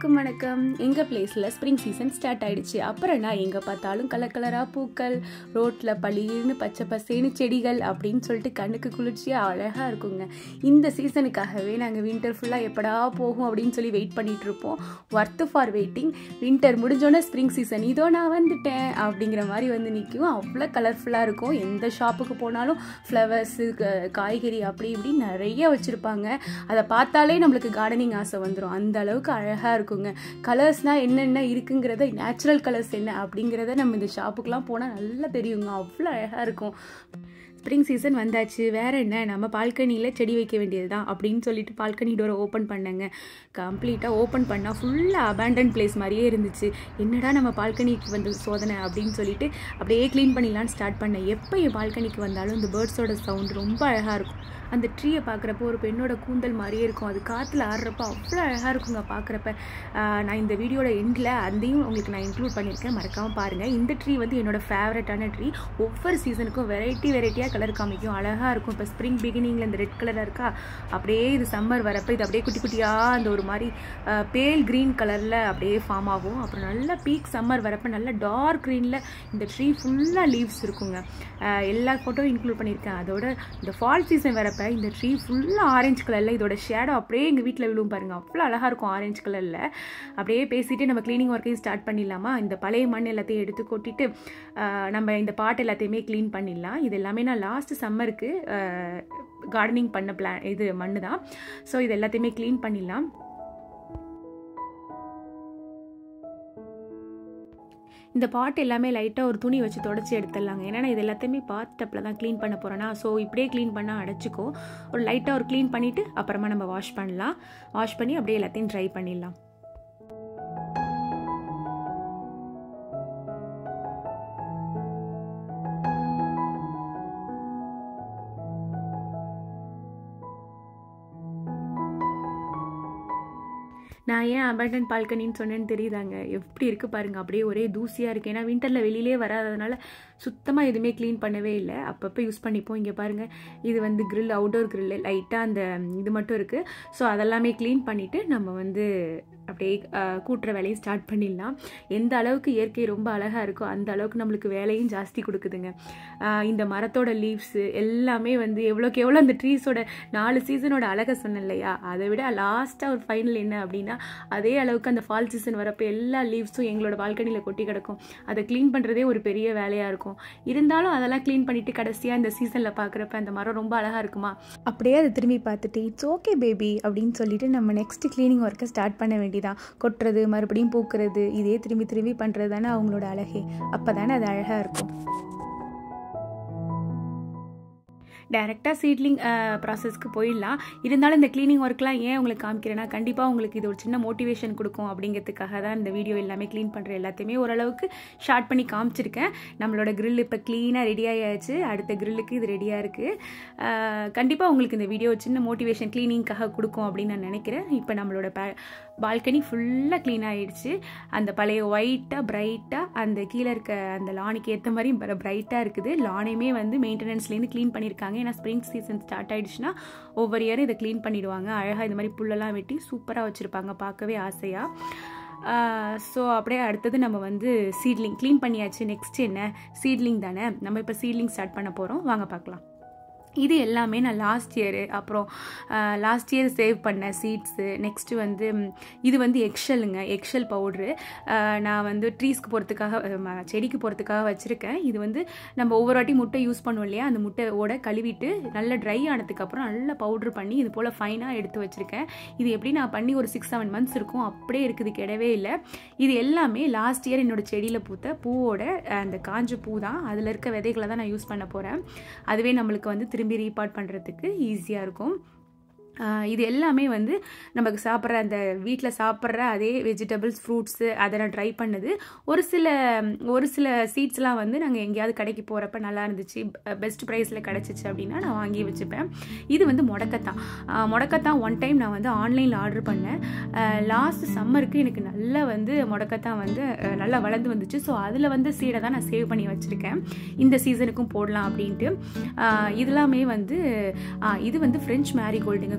எல்லாருக்கும் வணக்கம் எங்கள் பிளேஸில் ஸ்ப்ரிங் சீசன் ஸ்டார்ட் ஆயிடுச்சு அப்புறம் நான் எங்கே பார்த்தாலும் கலர் கலராக பூக்கள் ரோட்டில் பளிர்னு பச்சை பசேன்னு செடிகள் அப்படின்னு சொல்லிட்டு கண்ணுக்கு குளிர்ச்சியாக அழகாக இருக்குங்க இந்த சீசனுக்காகவே நாங்கள் வின்டர் ஃபுல்லாக எப்படா போகும் அப்படின்னு சொல்லி வெயிட் பண்ணிட்டு இருப்போம் ஒர்த் ஃபார் வெயிட்டிங் வின்டர் முடிஞ்சோன்னே ஸ்ப்ரிங் சீசன் இதோ நான் வந்துட்டேன் அப்படிங்கிற மாதிரி வந்து நிற்கும் அவ்வளோ கலர்ஃபுல்லாக இருக்கும் எந்த ஷாப்புக்கு போனாலும் ஃப்ளவர்ஸு காய்கறி அப்படி இப்படி நிறைய வச்சுருப்பாங்க அதை பார்த்தாலே நம்மளுக்கு கார்டனிங் ஆசை வந்துடும் அந்த அளவுக்கு அழகாக இருக்குங்க கலர்ஸ்னால் என்னென்ன இருக்குங்கிறத நேச்சுரல் கலர்ஸ் என்ன அப்படிங்கிறத நம்ம இந்த ஷாப்புக்கெலாம் போனால் நல்லா தெரியுங்க அவ்வளோ அழகாக இருக்கும் ஸ்ப்ரிங் சீசன் வந்தாச்சு வேற என்ன நம்ம பால்கனியில் செடி வைக்க வேண்டியது தான் அப்படின்னு சொல்லிட்டு பால்கனி டோரை ஓப்பன் பண்ணேங்க கம்ப்ளீட்டாக ஓப்பன் பண்ணால் ஃபுல்லாக அபேண்டன் பிளேஸ் மாதிரியே இருந்துச்சு என்னடா நம்ம பால்கனிக்கு வந்து சோதனை அப்படின்னு சொல்லிட்டு அப்படியே க்ளீன் பண்ணிடலான்னு ஸ்டார்ட் பண்ணேன் எப்போ என் பால்கனிக்கு வந்தாலும் இந்த பேர்ட்ஸோட சவுண்ட் ரொம்ப அழகாக இருக்கும் அந்த ட்ரீயை பார்க்குறப்போ ஒரு பெண்ணோட கூந்தல் மாதிரியே இருக்கும் அது காற்றுல ஆடுறப்போ அவ்வளோ அழகாக இருக்குங்க பார்க்குறப்ப நான் இந்த வீடியோட எண்டில் அதையும் உங்களுக்கு நான் இன்க்ளூட் பண்ணியிருக்கேன் மறக்காமல் பாருங்கள் இந்த ட்ரீ வந்து என்னோட ஃபேவரட்டான ட்ரீ ஒவ்வொரு சீசனுக்கும் வெரைட்டி வெரைட்டியாக கலர் காமிக்கும் அழகாக இருக்கும் இப்போ ஸ்ப்ரிங் பிகினிங்கில் இந்த ரெட் கலராக இருக்கா அப்படியே இது சம்மர் வரப்போ இது அப்படியே குட்டி குட்டியாக அந்த ஒரு மாதிரி பேல் க்ரீன் கலரில் அப்படியே ஃபார்ம் ஆகும் அப்புறம் நல்ல பீக் சம்மர் வரப்போ நல்ல டார்க் க்ரீனில் இந்த ட்ரீ ஃபுல்லாக லீவ்ஸ் இருக்குங்க எல்லா ஃபோட்டோவும் இன்க்ளூட் பண்ணியிருக்கேன் அதோட இந்த ஃபால் சீசன் வரப்போ இந்த ட்ரீ ஃபுல்லாக ஆரஞ்சு கலரில் இதோட ஷேடோ அப்படியே எங்கள் வீட்டில் விழுவும் பாருங்கள் அவ்வளோ அழகாக இருக்கும் ஆரஞ்சு கலரில் அப்படியே பேசிட்டு நம்ம க்ளீனிங் ஒர்க்கையும் ஸ்டார்ட் பண்ணிடலாமா இந்த பழைய மண் எல்லாத்தையும் எடுத்து கொட்டிட்டு நம்ம இந்த பாட் எல்லாத்தையுமே க்ளீன் பண்ணிடலாம் இது எல்லாமே நான் லாஸ்ட் சம்மருக்கு கார்டனிங் பண்ண பிளான் இது மண்ணு தான் ஸோ இது எல்லாத்தையுமே க்ளீன் பண்ணிடலாம் இந்த பாட் எல்லாமே லைட்டாக ஒரு துணி வச்சு தொடச்சி எடுத்துடலாங்க ஏன்னா இது எல்லாத்தையுமே பாத்தப்பில் தான் க்ளீன் பண்ண போகிறேன்னா ஸோ இப்படியே க்ளீன் பண்ணால் அடைச்சிக்கும் ஒரு லைட்டாக ஒரு க்ளீன் பண்ணிவிட்டு அப்புறமா நம்ம வாஷ் பண்ணலாம் வாஷ் பண்ணி அப்படியே எல்லாத்தையும் ட்ரை பண்ணிடலாம் நான் ஏன் அபண்டன் பால்கனின்னு சொன்னேன்னு தெரியுதாங்க எப்படி இருக்குது பாருங்கள் அப்படியே ஒரே தூசியாக இருக்குது ஏன்னா வின்டரில் வெளியிலே வராததுனால சுத்தமாக எதுவுமே க்ளீன் பண்ணவே இல்லை அப்பப்போ யூஸ் பண்ணிப்போம் இங்கே பாருங்கள் இது வந்து க்ரில் அவுடோர் க்ரில் லைட்டாக அந்த இது மட்டும் இருக்குது ஸோ அதெல்லாமே க்ளீன் பண்ணிவிட்டு நம்ம வந்து அப்படியே கூட்டுற வேலையும் ஸ்டார்ட் பண்ணிடலாம் எந்த அளவுக்கு இயற்கை ரொம்ப அழகாக இருக்கோ அந்த அளவுக்கு நம்மளுக்கு வேலையும் ஜாஸ்தி கொடுக்குதுங்க இந்த மரத்தோட லீவ்ஸு எல்லாமே வந்து எவ்வளோக்கு எவ்வளோ அந்த ட்ரீஸோட நாலு சீசனோட அழகை சொன்னேன் இல்லையா அதை விட லாஸ்ட்டாக ஒரு ஃபைனல் என்ன அப்படின்னா அதே அளவுக்கு அந்த ஃபால் சீசன் வரப்போ எல்லா லீவ்ஸும் எங்களோட பால்கனியில் கொட்டி கிடக்கும் அதை க்ளீன் பண்ணுறதே ஒரு பெரிய வேலையாக இருக்கும் இருந்தாலும் அதெல்லாம் க்ளீன் பண்ணிவிட்டு கடைசியாக இந்த சீசனில் பார்க்குறப்ப அந்த மரம் ரொம்ப அழகாக இருக்குமா அப்படியே அதை திரும்பி பார்த்துட்டு இட்ஸ் ஓகே பேபி அப்படின்னு சொல்லிட்டு நம்ம நெக்ஸ்ட் க்ளீனிங் ஒர்க்கை ஸ்டார்ட் பண்ண வேண்டியதான் கொட்டுறது மறுபடியும் பூக்கிறது இதே திரும்பி திரும்பி பண்ணுறது தானே அவங்களோட அழகே அப்போ தானே அது அழகாக இருக்கும் டைரெக்டாக சீட்லிங் ப்ராசஸ்க்கு போயிடலாம் இருந்தாலும் இந்த க்ளீனிங் ஒர்க்லாம் ஏன் உங்களுக்கு காமிக்கிறேன்னா கண்டிப்பாக உங்களுக்கு இது ஒரு சின்ன மோட்டிவேஷன் கொடுக்கும் அப்படிங்கிறதுக்காக தான் இந்த வீடியோ எல்லாமே க்ளீன் பண்ணுற எல்லாத்தையுமே ஓரளவுக்கு ஷார்ட் பண்ணி காமிச்சிருக்கேன் நம்மளோட க்ரில் இப்போ க்ளீனாக ரெடி ஆயாச்சு அடுத்த க்ரில்லுக்கு இது ரெடியாக இருக்குது கண்டிப்பாக உங்களுக்கு இந்த வீடியோ சின்ன மோட்டிவேஷன் க்ளீனிங்காக கொடுக்கும் அப்படின்னு நான் நினைக்கிறேன் இப்போ நம்மளோட பே பால்கனி ஃபுல்லாக க்ளீன் ஆகிடுச்சு அந்த பழைய ஒயிட்டாக பிரைட்டாக அந்த கீழே இருக்க அந்த லானுக்கு ஏற்ற மாதிரி பிரைட்டாக இருக்குது லானையுமே வந்து மெயின்டெனன்ஸ்லேருந்து க்ளீன் பண்ணியிருக்காங்க ஏன்னா ஸ்ப்ரிங் சீசன் ஸ்டார்ட் ஆகிடுச்சுன்னா ஒவ்வொரு இயரும் இதை க்ளீன் பண்ணிவிடுவாங்க அழகாக இந்த மாதிரி புல்லெல்லாம் வெட்டி சூப்பராக வச்சுருப்பாங்க பார்க்கவே ஆசையாக ஸோ அப்படியே அடுத்தது நம்ம வந்து சீட்லிங் க்ளீன் பண்ணியாச்சு நெக்ஸ்ட் என்ன சீட்லிங் தானே நம்ம இப்போ சீட்லிங் ஸ்டார்ட் பண்ண போகிறோம் வாங்க பார்க்கலாம் இது எல்லாமே நான் லாஸ்ட் இயரு அப்புறம் லாஸ்ட் இயர் சேவ் பண்ண சீட்ஸு நெக்ஸ்ட்டு வந்து இது வந்து எக்ஷலுங்க எக்ஷல் பவுட்ரு நான் வந்து ட்ரீஸ்க்கு போகிறதுக்காக செடிக்கு போகிறதுக்காக வச்சுருக்கேன் இது வந்து நம்ம ஒவ்வொரு வாட்டி முட்டை யூஸ் பண்ணுவோம் இல்லையா அந்த முட்டையோட கழுவிட்டு நல்லா ட்ரை ஆனதுக்கப்புறம் நல்லா பவுட்ரு பண்ணி இது போல் ஃபைனாக எடுத்து வச்சுருக்கேன் இது எப்படி நான் பண்ணி ஒரு சிக்ஸ் செவன் மந்த்ஸ் இருக்கும் அப்படியே இருக்குது கிடவே இல்லை இது எல்லாமே லாஸ்ட் இயர் என்னோடய செடியில் பூத்த பூவோட அந்த காஞ்ச பூ தான் அதில் இருக்க விதைகளை தான் நான் யூஸ் பண்ண போகிறேன் அதுவே நம்மளுக்கு வந்து திரும்பி திரும்பி ரீபார்ட் பண்ணுறதுக்கு ஈஸியாக இருக்கும் இது எல்லாமே வந்து நமக்கு சாப்பிட்ற அந்த வீட்டில் சாப்பிட்ற அதே வெஜிடபிள்ஸ் ஃப்ரூட்ஸு அதை நான் ட்ரை பண்ணது ஒரு சில ஒரு சில சீட்ஸ்லாம் வந்து நாங்கள் எங்கேயாவது கடைக்கு போகிறப்ப நல்லா இருந்துச்சு பெஸ்ட் ப்ரைஸில் கிடச்சிச்சு அப்படின்னா நான் வாங்கி வச்சுப்பேன் இது வந்து முடக்கத்தான் முடக்கத்தான் ஒன் டைம் நான் வந்து ஆன்லைனில் ஆர்டர் பண்ணேன் லாஸ்ட் சம்மருக்கு எனக்கு நல்லா வந்து முடக்கத்தான் வந்து நல்லா வளர்ந்து வந்துச்சு ஸோ அதில் வந்து சீடை தான் நான் சேவ் பண்ணி வச்சுருக்கேன் இந்த சீசனுக்கும் போடலாம் அப்படின்ட்டு இதெல்லாமே வந்து இது வந்து ஃப்ரெஞ்ச் மேரிகோல்டுங்க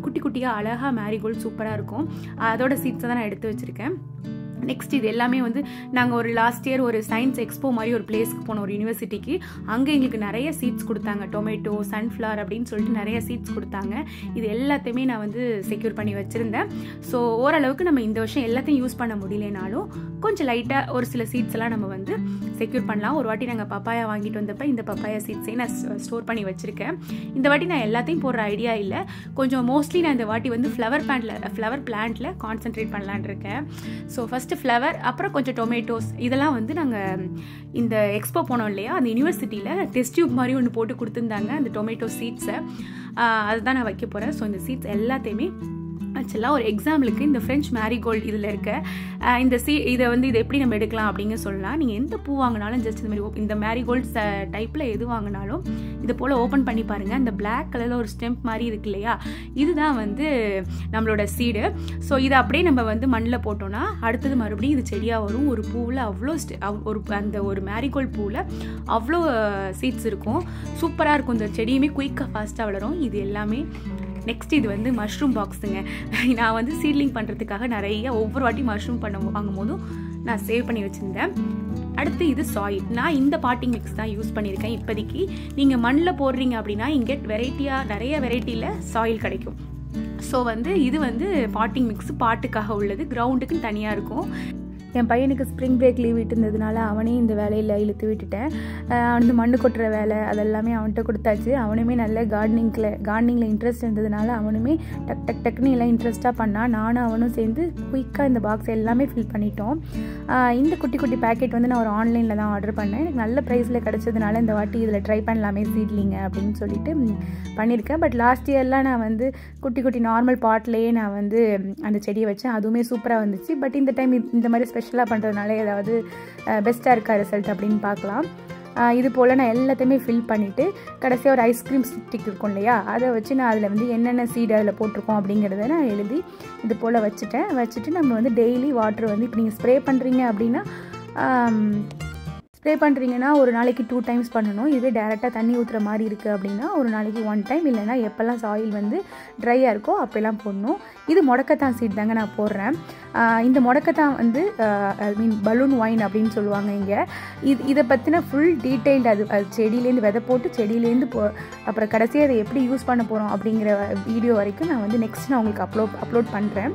குட்டி குட்டியாக அழகாக மேரிகோல்டு சூப்பராக இருக்கும் அதோட சீட்ஸை தான் நான் எடுத்து வச்சுருக்கேன் நெக்ஸ்ட் இது எல்லாமே வந்து நாங்கள் ஒரு லாஸ்ட் இயர் ஒரு சயின்ஸ் எக்ஸ்போ மாதிரி ஒரு பிளேஸ்க்கு போனோம் ஒரு யூனிவர்சிட்டிக்கு அங்கே எங்களுக்கு நிறைய சீட்ஸ் கொடுத்தாங்க டொமேட்டோ சன்ஃப்ளவர் அப்படின்னு சொல்லிட்டு நிறைய சீட்ஸ் கொடுத்தாங்க இது எல்லாத்தையுமே நான் வந்து செக்யூர் பண்ணி வச்சுருந்தேன் ஸோ ஓரளவுக்கு நம்ம இந்த வருஷம் எல்லாத்தையும் யூஸ் பண்ண முடியலனாலும் கொஞ்சம் லைட்டாக ஒரு சில சீட்ஸ் எல்லாம் நம்ம வந்து செக்யூர் பண்ணலாம் ஒரு வாட்டி நாங்கள் பப்பாயா வாங்கிட்டு வந்தப்ப இந்த பப்பாயா சீட்ஸையும் நான் ஸ்டோர் பண்ணி வச்சுருக்கேன் இந்த வாட்டி நான் எல்லாத்தையும் போடுற ஐடியா இல்லை கொஞ்சம் மோஸ்ட்லி நான் இந்த வாட்டி வந்து ஃப்ளவர் பிளான்ட்டில் ஃப்ளவர் பிளான்ட்டில் கான்சென்ட்ரேட் பண்ணலான் இருக்கேன் ஸோ ஃபஸ்ட்டு ஃப்ளவர் அப்புறம் கொஞ்சம் டொமேட்டோஸ் இதெல்லாம் வந்து நாங்கள் இந்த எக்ஸ்போ போனோம் இல்லையா அந்த யூனிவர்சிட்டியில் டெஸ்ட் டியூப் மாதிரி ஒன்று போட்டு கொடுத்துருந்தாங்க அந்த டொமேட்டோ சீட்ஸை அதுதான் நான் வைக்க போகிறேன் ஸோ இந்த சீட்ஸ் எல்லாத்தையுமே ஆக்சுவலாக ஒரு எக்ஸாம்பிளுக்கு இந்த ஃப்ரெஞ்ச் மேரிகோல்டு இதில் இருக்க இந்த சீ இதை வந்து இதை எப்படி நம்ம எடுக்கலாம் அப்படிங்க சொல்லலாம் நீங்கள் எந்த பூ வாங்கினாலும் ஜஸ்ட் இந்த மாதிரி இந்த மேரிகோல்ட் டைப்பில் எது வாங்கினாலும் இது போல் ஓப்பன் பண்ணி பாருங்கள் இந்த பிளாக் கலரில் ஒரு ஸ்டெம்ப் மாதிரி இருக்கு இல்லையா இதுதான் வந்து நம்மளோட சீடு ஸோ இதை அப்படியே நம்ம வந்து மண்ணில் போட்டோம்னா அடுத்தது மறுபடியும் இது செடியாக வரும் ஒரு பூவில் அவ்வளோ ஒரு அந்த ஒரு மேரிகோல்ட் பூவில் அவ்வளோ சீட்ஸ் இருக்கும் சூப்பராக இருக்கும் இந்த செடியுமே குயிக்காக ஃபாஸ்ட்டாக வளரும் இது எல்லாமே நெக்ஸ்ட் இது வந்து மஷ்ரூம் பாக்ஸுங்க நான் வந்து சீட்லிங் பண்ணுறதுக்காக நிறைய ஒவ்வொரு வாட்டி மஷ்ரூம் பண்ண வாங்கும் போதும் நான் சேவ் பண்ணி வச்சுருந்தேன் அடுத்து இது சாயில் நான் இந்த பாட்டிங் மிக்ஸ் தான் யூஸ் பண்ணியிருக்கேன் இப்போதைக்கு நீங்கள் மண்ணில் போடுறீங்க அப்படின்னா இங்கே வெரைட்டியாக நிறைய வெரைட்டியில் சாயில் கிடைக்கும் ஸோ வந்து இது வந்து பாட்டிங் மிக்ஸ் பாட்டுக்காக உள்ளது கிரவுண்டுக்குன்னு தனியாக இருக்கும் என் பையனுக்கு ஸ்ப்ரிங் பிரேக் லீவ் விட்டுருந்ததுனால அவனையும் இந்த வேலையில் இழுத்து விட்டுட்டேன் வந்து மண்ணு கொட்டுற வேலை அதெல்லாமே அவன்கிட்ட கொடுத்தாச்சு அவனுமே நல்ல கார்டனிங்கில் கார்டனிங்கில் இன்ட்ரெஸ்ட் இருந்ததுனால அவனுமே டக் டக் டக்குன்னு எல்லாம் இன்ட்ரெஸ்ட்டாக பண்ணான் நானும் அவனும் சேர்ந்து குயிக்காக இந்த பாக்ஸ் எல்லாமே ஃபில் பண்ணிட்டோம் இந்த குட்டி குட்டி பேக்கெட் வந்து நான் ஒரு ஆன்லைனில் தான் ஆர்டர் பண்ணேன் எனக்கு நல்ல ப்ரைஸில் கிடச்சதுனால இந்த வாட்டி இதில் ட்ரை பண்ணலாமே சீட்லிங்க அப்படின்னு சொல்லிட்டு பண்ணியிருக்கேன் பட் லாஸ்ட் இயர்லாம் நான் வந்து குட்டி குட்டி நார்மல் பாட்லேயே நான் வந்து அந்த செடியை வச்சேன் அதுவுமே சூப்பராக வந்துச்சு பட் இந்த டைம் இந்த மாதிரி ஸ்பெஷலாக பண்ணுறதுனால ஏதாவது பெஸ்ட்டாக இருக்கா ரிசல்ட் அப்படின்னு பார்க்கலாம் இது போல் நான் எல்லாத்தையுமே ஃபில் பண்ணிவிட்டு கடைசியாக ஒரு ஐஸ்கிரீம் ஸ்டிக் இருக்கும் இல்லையா அதை வச்சு நான் அதில் வந்து என்னென்ன சீடு அதில் போட்டிருக்கோம் அப்படிங்கிறத நான் எழுதி இது போல் வச்சுட்டேன் வச்சுட்டு நம்ம வந்து டெய்லி வாட்டர் வந்து இப்போ நீங்கள் ஸ்ப்ரே பண்ணுறீங்க அப்படின்னா ஸ்ப்ரே பண்ணுறீங்கன்னா ஒரு நாளைக்கு டூ டைம்ஸ் பண்ணணும் இதுவே டேரெக்டாக தண்ணி ஊற்றுற மாதிரி இருக்குது அப்படின்னா ஒரு நாளைக்கு ஒன் டைம் இல்லைனா எப்போல்லாம் சாயில் வந்து ட்ரையாக இருக்கோ அப்போல்லாம் போடணும் இது முடக்கத்தான் சீட் தாங்க நான் போடுறேன் இந்த முடக்கத்தான் வந்து ஐ மீன் பலூன் ஒயின் அப்படின்னு சொல்லுவாங்க இங்கே இது இதை பற்றின ஃபுல் டீட்டெயில்டு அது அது செடியிலேருந்து விதை போட்டு செடியிலேருந்து போ அப்புறம் கடைசியாக அதை எப்படி யூஸ் பண்ண போகிறோம் அப்படிங்கிற வீடியோ வரைக்கும் நான் வந்து நெக்ஸ்ட் நான் உங்களுக்கு அப்லோட் அப்லோட் பண்ணுறேன்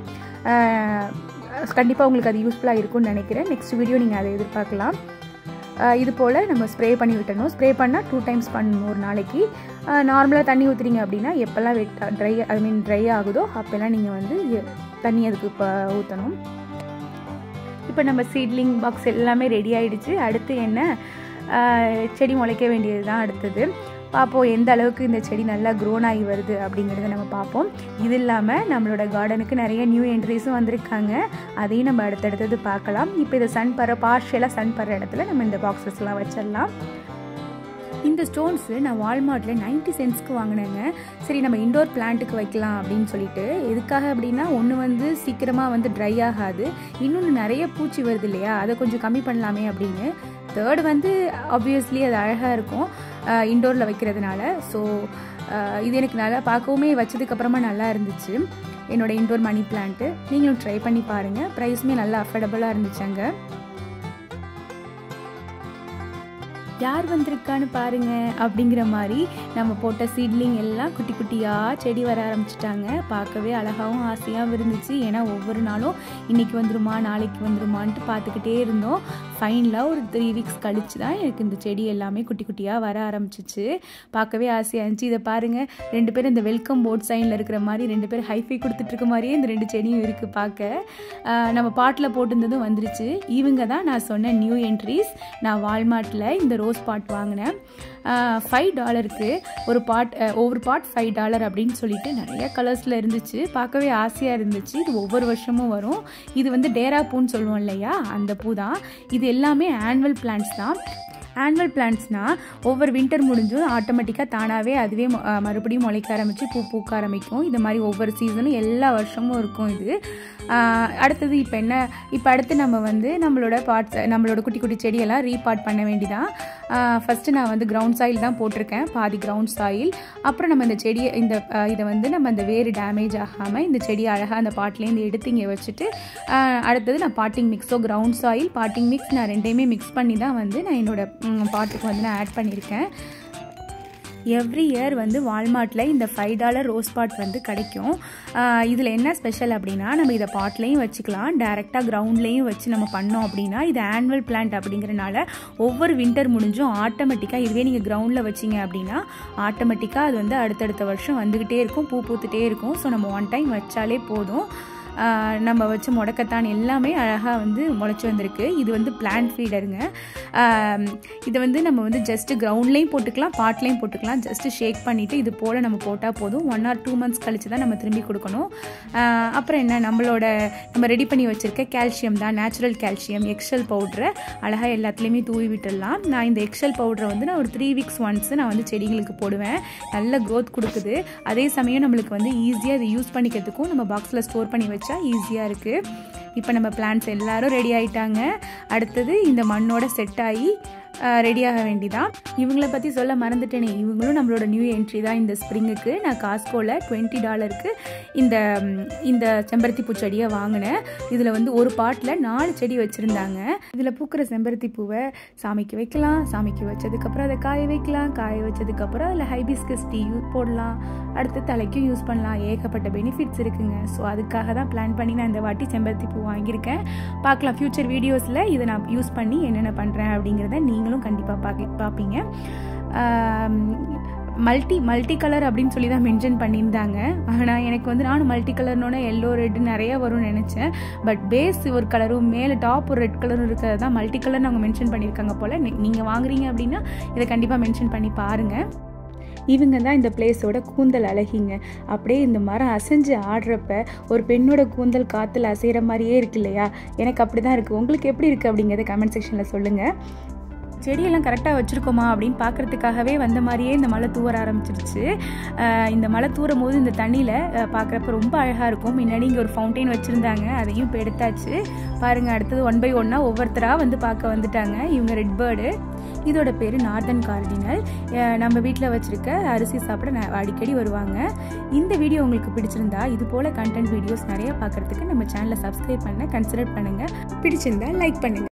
கண்டிப்பாக உங்களுக்கு அது யூஸ்ஃபுல்லாக இருக்கும்னு நினைக்கிறேன் நெக்ஸ்ட் வீடியோ நீங்கள் அதை எதிர்பார்க்கலாம் இது போல் நம்ம ஸ்ப்ரே பண்ணி விட்டணும் ஸ்ப்ரே பண்ணால் டூ டைம்ஸ் பண்ணணும் ஒரு நாளைக்கு நார்மலாக தண்ணி ஊற்றுறீங்க அப்படின்னா எப்போல்லாம் வெட் ட்ரை ஐ மீன் ட்ரை ஆகுதோ அப்போல்லாம் நீங்கள் வந்து தண்ணி அதுக்கு இப்போ ஊற்றணும் இப்போ நம்ம சீட்லிங் பாக்ஸ் எல்லாமே ரெடி ஆகிடுச்சு அடுத்து என்ன செடி முளைக்க வேண்டியது தான் அடுத்தது பார்ப்போம் எந்த அளவுக்கு இந்த செடி நல்லா க்ரோன் ஆகி வருது அப்படிங்கிறத நம்ம பார்ப்போம் இது இல்லாமல் நம்மளோட கார்டனுக்கு நிறைய நியூ என்ட்ரிஸும் வந்திருக்காங்க அதையும் நம்ம அடுத்தடுத்தது பார்க்கலாம் இப்போ இதை சன் படுற பார்ஷியலாக சன் படுற இடத்துல நம்ம இந்த பாக்ஸஸ்லாம் வச்சிடலாம் இந்த ஸ்டோன்ஸு நான் வால்மார்ட்டில் நைன்ட்டி சென்ட்ஸ்க்கு வாங்கினேங்க சரி நம்ம இண்டோர் பிளான்ட்டுக்கு வைக்கலாம் அப்படின்னு சொல்லிட்டு எதுக்காக அப்படின்னா ஒன்று வந்து சீக்கிரமாக வந்து ட்ரை ஆகாது இன்னொன்று நிறைய பூச்சி வருது இல்லையா அதை கொஞ்சம் கம்மி பண்ணலாமே அப்படின்னு தேர்ட் வந்து ஆப்வியஸ்லி அது அழகாக இருக்கும் இண்டோரில் வைக்கிறதுனால ஸோ இது எனக்கு நல்லா பார்க்கவுமே வச்சதுக்கப்புறமா நல்லா இருந்துச்சு என்னோடய இண்டோர் மணி பிளான்ட்டு நீங்களும் ட்ரை பண்ணி பாருங்கள் ப்ரைஸுமே நல்லா அஃபோர்டபுளாக இருந்துச்சு அங்கே யார் வந்திருக்கான்னு பாருங்க அப்படிங்கிற மாதிரி நம்ம போட்ட சீட்லிங் எல்லாம் குட்டி குட்டியாக செடி வர ஆரம்பிச்சிட்டாங்க பார்க்கவே அழகாகவும் ஆசையாகவும் இருந்துச்சு ஏன்னா ஒவ்வொரு நாளும் இன்றைக்கி வந்துருமா நாளைக்கு வந்துருமான்ட்டு பார்த்துக்கிட்டே இருந்தோம் ஃபைனலாக ஒரு த்ரீ வீக்ஸ் கழிச்சு தான் எனக்கு இந்த செடி எல்லாமே குட்டி குட்டியாக வர ஆரம்பிச்சிச்சு பார்க்கவே ஆசையாக இருந்துச்சு இதை பாருங்கள் ரெண்டு பேரும் இந்த வெல்கம் போர்ட் சைனில் இருக்கிற மாதிரி ரெண்டு பேர் ஹைஃபை கொடுத்துட்ருக்க மாதிரியே இந்த ரெண்டு செடியும் இருக்குது பார்க்க நம்ம பாட்டில் போட்டிருந்ததும் வந்துருச்சு இவங்க தான் நான் சொன்ன நியூ என்ட்ரிஸ் நான் வால்மார்ட்டில் இந்த ரோஸ் பாட் வாங்கினேன் ஃபைவ் டாலருக்கு ஒரு பாட் ஒவ்வொரு பாட் ஃபைவ் டாலர் அப்படின்னு சொல்லிட்டு நிறைய கலர்ஸில் இருந்துச்சு பார்க்கவே ஆசையாக இருந்துச்சு இது ஒவ்வொரு வருஷமும் வரும் இது வந்து டேரா பூன்னு சொல்லுவோம் இல்லையா அந்த பூ தான் இது எல்லாமே ஆனுவல் பிளான்ஸ் தான் ஆனுவல் பிளான்ட்ஸ்னால் ஒவ்வொரு வின்டர் முடிஞ்சும் ஆட்டோமேட்டிக்காக தானாகவே அதுவே ம- அஹ் மறுபடியும் முளைக்க ஆரம்பித்து பூ பூக்க ஆரம்பிக்கும் இது மாதிரி ஒவ்வொரு சீசனும் எல்லா வருஷமும் இருக்கும் இது ஆஹ் அடுத்தது இப்போ என்ன இப்போ அடுத்து நம்ம வந்து நம்மளோட பார்ட்ஸ் நம்மளோட குட்டி குட்டி செடியெல்லாம் ரீபார்ட் பண்ண வேண்டிதான் ஃபஸ்ட்டு நான் வந்து கிரவுண்ட் சாயில் தான் போட்டிருக்கேன் பாதி கிரவுண்ட் சாயில் அப்புறம் நம்ம இந்த செடியை இந்த ஆஹ் இதை வந்து நம்ம அந்த வேறு டேமேஜ் ஆகாமல் இந்த செடியை அழகாக அந்த பாட்லேருந்து எடுத்து இங்கே வச்சுட்டு ஆஹ் அடுத்தது நான் பாட்டிங் மிக்ஸோ கிரவுண்ட் சாயில் பாட்டிங் மிக்ஸ் நான் ரெண்டையுமே மிக்ஸ் பண்ணி தான் வந்து நான் என்னோட பாட்டுக்கு வந்து நான் ஆட் பண்ணியிருக்கேன் எவ்ரி இயர் வந்து வால்மார்ட்டில் இந்த ஃபைவ் டாலர் ரோஸ் பாட் வந்து கிடைக்கும் இதில் என்ன ஸ்பெஷல் அப்படின்னா நம்ம இதை பாட்லேயும் வச்சுக்கலாம் டேரெக்டாக கிரவுண்ட்லேயும் வச்சு நம்ம பண்ணோம் அப்படின்னா இது ஆனுவல் பிளான்ட் அப்படிங்கிறனால ஒவ்வொரு வின்டர் முடிஞ்சும் ஆட்டோமேட்டிக்காக இதுவே நீங்கள் கிரவுண்டில் வச்சிங்க அப்படின்னா ஆட்டோமேட்டிக்காக அது வந்து அடுத்தடுத்த வருஷம் வந்துக்கிட்டே இருக்கும் பூ பூத்துட்டே இருக்கும் ஸோ நம்ம ஒன் டைம் வச்சாலே போதும் ஆஹ் நம்ம வச்ச முடக்கத்தான் எல்லாமே அழகாக வந்து முளைச்சி வந்திருக்கு இது வந்து பிளான்ட் ஃபீடருங்க இதை வந்து நம்ம வந்து ஜஸ்ட்டு கிரவுண்ட்லேயும் போட்டுக்கலாம் பாட்லேயும் போட்டுக்கலாம் ஜஸ்ட்டு ஷேக் பண்ணிவிட்டு இது போல் நம்ம போட்டால் போதும் ஒன் ஆர் டூ மந்த்ஸ் கழிச்சு தான் நம்ம திரும்பி கொடுக்கணும் ஆஹ் அப்புறம் என்ன நம்மளோட நம்ம ரெடி பண்ணி வச்சுருக்க கால்சியம் தான் நேச்சுரல் கால்சியம் எக்ஸல் பவுட்ரை அழகாக எல்லாத்துலேயுமே தூவி விட்டுடலாம் நான் இந்த எக்ஸல் பவுடரை வந்து நான் ஒரு த்ரீ வீக்ஸ் ஒன்ஸ் நான் வந்து செடிகளுக்கு போடுவேன் நல்ல க்ரோத் கொடுக்குது அதே சமயம் நம்மளுக்கு வந்து ஈஸியாக இதை யூஸ் பண்ணிக்கிறதுக்கும் நம்ம பாக்ஸில் ஸ்டோர் பண்ணி வச்சா ஈஸியாக இருக்குது இப்போ நம்ம பிளான்ஸ் எல்லாரும் ரெடி ஆயிட்டாங்க அடுத்தது இந்த மண்ணோட செட் ஆகி ரெடியாக வேண்டிதான் இவங்கள பற்றி சொல்ல மறந்துட்டேனே இவங்களும் நம்மளோட நியூ என்ட்ரி தான் இந்த ஸ்ப்ரிங்குக்கு நான் காஸ்கோவில் டுவெண்ட்டி டாலருக்கு இந்த ம், இந்த செம்பருத்தி பூ செடியை வாங்கினேன் இதில் வந்து ஒரு பாட்டில் நாலு செடி வச்சுருந்தாங்க இதில் பூக்கிற செம்பருத்தி பூவை சாமிக்கு வைக்கலாம் சாமிக்கு வச்சதுக்கப்புறம் அதை காய வைக்கலாம் காய வச்சதுக்கப்புறம் அதில் ஹைபிஸ்கஸ் டீ போடலாம் அடுத்து தலைக்கும் யூஸ் பண்ணலாம் ஏகப்பட்ட பெனிஃபிட்ஸ் இருக்குங்க ஸோ அதுக்காக தான் பிளான் பண்ணி நான் இந்த வாட்டி செம்பருத்தி பூ வாங்கியிருக்கேன் பார்க்கலாம் ஃப்யூச்சர் வீடியோஸில் இதை நான் யூஸ் பண்ணி என்னென்ன பண்ணுறேன் அப்படிங்கிறத நீங்களும் கண்டிப்பாக பார்க்க பார்ப்பீங்க மல்டி மல்டி கலர் அப்படின்னு சொல்லி தான் மென்ஷன் பண்ணியிருந்தாங்க ஆனால் எனக்கு வந்து நானும் மல்டி கலர்னோட எல்லோ ரெட் நிறைய வரும்னு நினச்சேன் பட் பேஸ் ஒரு கலரும் மேலே டாப் ஒரு ரெட் கலரும் இருக்கிறது தான் மல்டி கலர்னு அவங்க மென்ஷன் பண்ணியிருக்காங்க போல் நீங்கள் வாங்குறீங்க அப்படின்னா இதை கண்டிப்பாக மென்ஷன் பண்ணி பாருங்கள் இவங்க தான் இந்த பிளேஸோட கூந்தல் அழகிங்க அப்படியே இந்த மரம் அசைஞ்சு ஆடுறப்ப ஒரு பெண்ணோட கூந்தல் காற்றுல அசைகிற மாதிரியே இருக்கு இல்லையா எனக்கு அப்படி தான் இருக்குது உங்களுக்கு எப்படி இருக்குது அப்படிங்கிறத கமெண்ட் செக்ஷனில் சொல்லுங்கள் செடியெல்லாம் கரெக்டாக வச்சுருக்கோமா அப்படின்னு பார்க்குறதுக்காகவே வந்த மாதிரியே இந்த மழை தூவர ஆரம்பிச்சிருச்சு அஹ் இந்த மழை தூரும் போது இந்த தண்ணியில் பார்க்குறப்ப ரொம்ப அழகாக இருக்கும் முன்னாடி இங்கே ஒரு ஃபவுண்டெயின் வச்சுருந்தாங்க அதையும் இப்போ எடுத்தாச்சு பாருங்கள் அடுத்தது ஒன் பை ஒன்னாக ஒவ்வொருத்தராக வந்து பார்க்க வந்துட்டாங்க இவங்க ரெட் பேர்டு இதோட பேர் நார்தன் கார்டினல் நம்ம வீட்டில் வச்சுருக்க அரிசி சாப்பிட ந- அடிக்கடி வருவாங்க இந்த வீடியோ உங்களுக்கு பிடிச்சிருந்தா இது போல் கண்டென்ட் வீடியோஸ் நிறைய பார்க்குறதுக்கு நம்ம சேனலை சப்ஸ்கிரைப் பண்ண கன்சிடர் பண்ணுங்கள் பிடிச்சிருந்தா லைக் பண்ணுங்கள்